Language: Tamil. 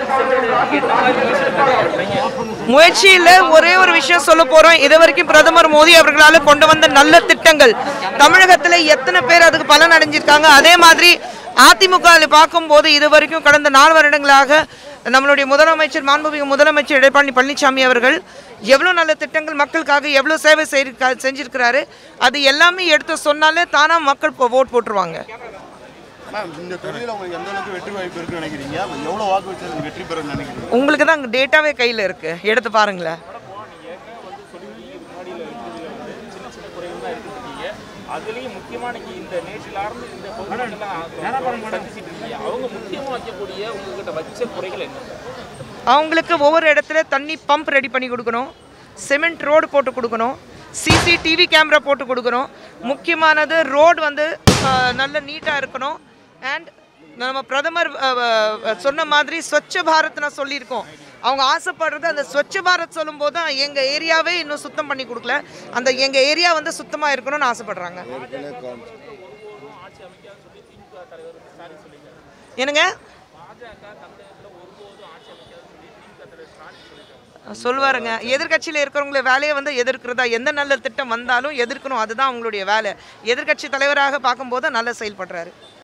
முயற்சியில் ஒரே ஒரு விஷயம் சொல்ல போறோம் இது வரைக்கும் பிரதமர் மோடி அவர்களால் கொண்டு வந்த நல்ல திட்டங்கள் தமிழகத்தில் எத்தனை பேர் அதுக்கு பலன் அடைஞ்சிருக்காங்க அதே மாதிரி அதிமுக பார்க்கும்போது இது வரைக்கும் கடந்த நாலு வருடங்களாக நம்மளுடைய முதலமைச்சர் மாண்புமிகு முதலமைச்சர் எடப்பாடி பழனிசாமி அவர்கள் எவ்வளோ நல்ல திட்டங்கள் மக்களுக்காக எவ்வளோ சேவை செய்திருக்கா செஞ்சிருக்கிறாரு அது எல்லாமே எடுத்து சொன்னாலே தானாக மக்கள் இப்போ ஓட் போட்டுருவாங்க மேம் இந்த தொகுதியில் உங்களுக்கு எந்த அளவுக்கு வெற்றி வாய்ப்பு இருக்குன்னு நினைக்கிறீங்க எவ்வளோ வாக்கு வச்சு நீங்க வெற்றி பெறும்னு நினைக்கிறீங்க உங்களுக்கு தான் அங்கே டேட்டாவே கையில் இருக்கு எடுத்து பாருங்களேன் அதுலயும் முக்கியமான இந்த நேற்றிலார்ந்து இந்த பொதுமக்கள்லாம் சந்திச்சிட்டு இருக்கீங்க அவங்க முக்கியமா வைக்கக்கூடிய உங்ககிட்ட வச்ச குறைகள் என்ன அவங்களுக்கு ஒவ்வொரு இடத்துல தண்ணி பம்ப் ரெடி பண்ணி கொடுக்கணும் சிமெண்ட் ரோடு போட்டு கொடுக்கணும் சிசிடிவி கேமரா போட்டு கொடுக்கணும் முக்கியமானது ரோடு வந்து அஹ், நல்ல நீட்டாக இருக்கணும் அண்ட் நம்ம பிரதமர் அஹ், அஹ், சொன்ன மாதிரி ஸ்வச்ச பாரத் நான் சொல்லியிருக்கோம் அவங்க ஆசைப்படுறது அந்த ஸ்வச்ச பாரத் சொல்லும்போது தான் எங்கள் ஏரியாவே இன்னும் சுத்தம் பண்ணி கொடுக்கல அந்த எங்கள் ஏரியா வந்து சுத்தமாக இருக்கணும்னு ஆசைப்படுறாங்க என்னங்க சொல்லுவாருங்க எதிர்க்கட்சியில் இருக்கிறவங்கள வேலையை வந்து எதிர்க்கிறதா எந்த நல்ல திட்டம் வந்தாலும் எதிர்க்கணும் அதுதான் அவங்களுடைய வேலை எதிர்க்கட்சி தலைவராக பார்க்கும்போது நல்லா செயல்படுறாரு